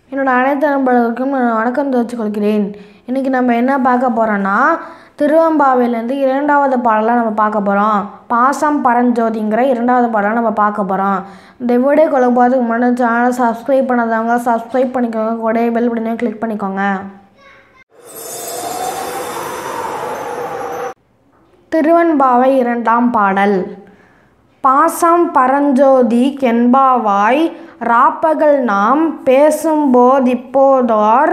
என்னோட அனைத்து நண்பர்களுக்கும் நான் வணக்கம் தெரிவித்துக் கொள்கிறேன் இன்றைக்கி நம்ம என்ன பார்க்க போகிறோன்னா திருவம்பாவையிலேருந்து இரண்டாவது பாடலாக நம்ம பார்க்க போகிறோம் பாசம் பரஞ்சோதிங்கிற இரண்டாவது பாடலாக நம்ம பார்க்க போகிறோம் இந்த வீடியோ கொள்ள போகிறதுக்கு முன்னாடி சேனலை சப்ஸ்கிரைப் பண்ணாதவங்க சப்ஸ்கிரைப் பண்ணிக்கோங்க கூட பெல் பட்டனே கிளிக் பண்ணிக்கோங்க திருவன்பாவை இரண்டாம் பாடல் பாசம் பரஞ்சோதி கென்பாவாய் ராப்பகல் நாம் பேசும்போதிப்போதோர்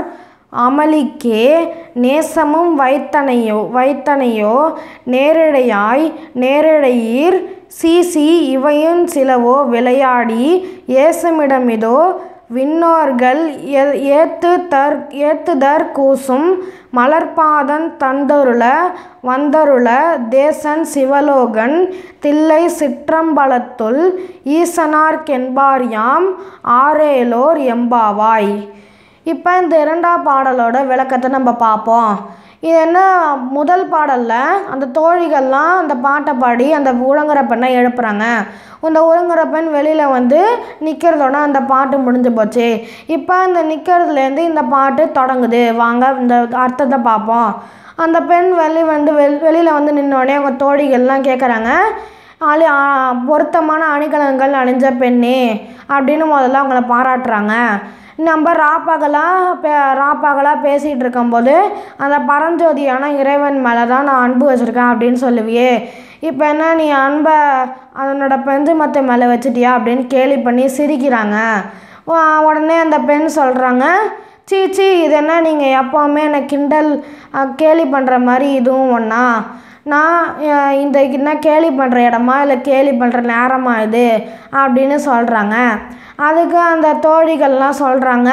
அமளிக்கே நேசமும் வைத்தனையோ வைத்தனையோ நேரிடையாய் நேரிடையீர் சீசி இவையும் சிலவோ விளையாடி ஏசுமிடமிதோ விண்ணோர்கள் ஏ- ஏத்து தர் ஏத்துதற் கூசும் மலர்பாதன் தந்தருள வந்தருள தேசன் சிவலோகன் தில்லை சிற்றம்பலத்துள் ஈசனார்க்கென்பார் யாம் ஆரேலோர் எம்பாவாய் இப்போ இந்த இரண்டாம் பாடலோட விளக்கத்தை நம்ம பார்ப்போம் இது என்ன முதல் பாடலில் அந்த தோழிகள்லாம் அந்த பாட்டை பாடி அந்த உழங்குற பெண்ணை எழுப்புறாங்க இந்த உழங்குற பெண் வெளியில் வந்து நிற்கிறதோட அந்த பாட்டு முடிஞ்சு போச்சு இப்போ இந்த நிற்கிறதுலேருந்து இந்த பாட்டு தொடங்குது வாங்க இந்த அர்த்தத்தை பார்ப்போம் அந்த பெண் வெளி வந்து வெள் வெளியில் வந்து நின்னோடனே அவங்க தோழிகள்லாம் கேட்குறாங்க அழி ஆ- பொருத்தமான அணிகலன்கள் அணிஞ்ச பெண்ணே அப்படின்னு முதல்ல அவங்கள பாராட்டுறாங்க நம்ம ராப்பகலாக பே ராப்பகலாக பேசிகிட்டு இருக்கும்போது அந்த பரஞ்சோதியான இறைவன் மேலே தான் நான் அன்பு வச்சுருக்கேன் அப்படின்னு சொல்லுவியே இப்போ என்ன நீ அன்பை அதனோட பெஞ்சமத்தை மேலே வச்சிட்டியா அப்படின்னு கேலி பண்ணி சிரிக்கிறாங்க உ- உடனே அந்த பெண் சொல்கிறாங்க சீ சீ இது என்ன நீங்கள் எப்போவுமே என்னை கிண்டல் அஹ், கேலி பண்ணுற மாதிரி இதுவும் ஒன்றா நான் அஹ், இந்த என்ன கேலி பண்ணுற இடமா இல்லை கேலி பண்ணுற நேரமா இது அப்படின்னு சொல்கிறாங்க அதுக்கு அந்த தோழிகள்லாம் சொல்கிறாங்க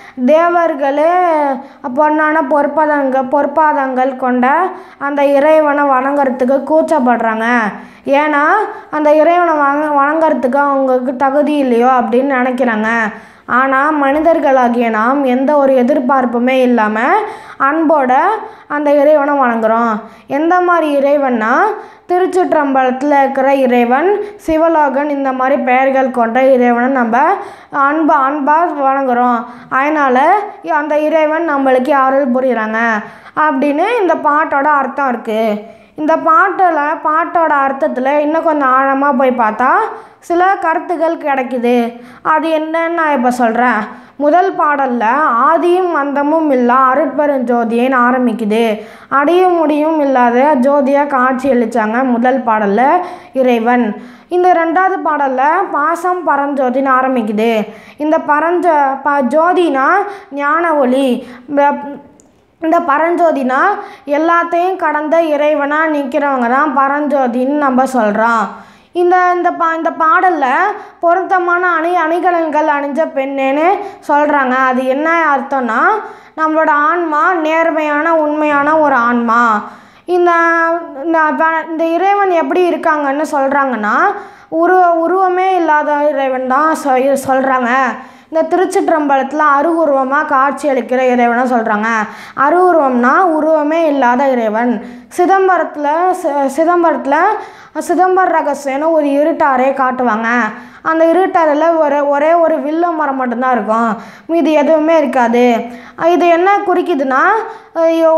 தேவர்களே பொன்னான பொற்பாதங்கள் பொற்பாதங்கள் கொண்ட அந்த இறைவனை வணங்குறதுக்கு கூச்சப்படுறாங்க ஏன்னா அந்த இறைவனை வணங்க வணங்குறதுக்கு அவங்களுக்கு தகுதி இல்லையோ அப்படின்னு நினைக்கிறாங்க ஆனால் மனிதர்களாகிய நாம் எந்த ஒரு எதிர்பார்ப்புமே இல்லாமல் அன்போட அந்த இறைவனை வணங்குறோம் எந்த மாதிரி இறைவன்னா திருச்சிற்றம்பலத்தில் இருக்கிற இறைவன் சிவலோகன் இந்த மாதிரி பெயர்கள் கொண்ட இறைவனை நம்ம அன்பு அன்பாக வணங்குறோம் அதனால் அந்த இறைவன் நம்மளுக்கு அருள் புரியுறாங்க அப்படின்னு இந்த பாட்டோட அர்த்தம் இருக்குது இந்த பாட்டில் பாட்டோட அர்த்தத்தில் இன்னும் கொஞ்சம் ஆழமாக போய் பார்த்தா சில கருத்துக்கள் கிடைக்குது அது என்னன்னு நான் இப்போ சொல்கிறேன் முதல் பாடலில் ஆதியும் அந்தமும் இல்லா அருட்பெருஞ்சோதியன்னு ஆரம்பிக்குது அடியும் முடியும் இல்லாத ஜோதியாக காட்சி அளித்தாங்க முதல் பாடலில் இறைவன் இந்த ரெண்டாவது பாடலில் பாசம் பரஞ்சோதின்னு ஆரம்பிக்குது இந்த பரஞ்ச ப ஜோதினா ஞான ஒளி இந்த- இந்த பரஞ்சோதினா எல்லாத்தையும் கடந்த இறைவனாக நிற்கிறவங்க தான் பரஞ்சோதின்னு நம்ம சொல்கிறோம் இந்த இந்த பா இந்த பாடலில் பொருத்தமான அணி அணிகலன்கள் அணிஞ்ச பெண்ணேன்னு சொல்கிறாங்க அது என்ன அர்த்தம்னா நம்மளோட ஆன்மா நேர்மையான உண்மையான ஒரு ஆன்மா இந்த இந்த வ- இந்த இறைவன் எப்படி இருக்காங்கன்னு சொல்கிறாங்கன்னா உருவ உருவமே இல்லாத இறைவன் தான் சொ- சொல்கிறாங்க இந்த திருச்சிற்றம்பலத்தில் அருவுருவமாக காட்சி அளிக்கிற இறைவனை சொல்கிறாங்க அருவுருவம்னா உருவமே இல்லாத இறைவன் சிதம்பரத்தில் சி- சிதம்பரத்தில் சிதம்பர ரகசியம்னு ஒரு இருட்டாரே காட்டுவாங்க அந்த இருட்டாரில் ஒரு ஒரே ஒரு வில்ல மரம் மட்டும்தான் இருக்கும் மீதி எதுவுமே இருக்காது இது என்ன குறிக்குதுன்னா ஐயோ,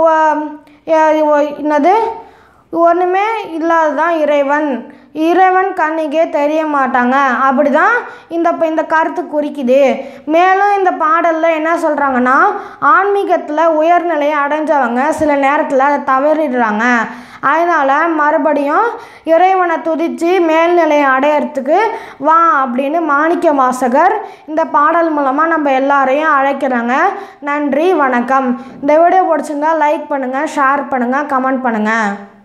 அஹ், ஒ- என்னது ஒன்றுமே இல்லாததான் இறைவன் இறைவன் கண்ணுக்கே தெரிய மாட்டாங்க அப்படி தான் இந்த ப- இந்த கருத்து குறிக்குது மேலும் இந்த பாடலில் என்ன சொல்கிறாங்கன்னா ஆன்மீகத்தில் உயர்நிலையை அடைஞ்சவங்க சில நேரத்தில் அதை தவறிடுறாங்க அதனால் மறுபடியும் இறைவனை துதித்து மேல்நிலையை அடையிறதுக்கு வா அப்படின்னு மாணிக்க வாசகர் இந்த பாடல் மூலமாக நம்ம எல்லாரையும் அழைக்கிறாங்க நன்றி வணக்கம் இந்த வீடியோ பிடிச்சிருந்தா லைக் பண்ணுங்கள் ஷேர் பண்ணுங்கள் கமெண்ட் பண்ணுங்கள்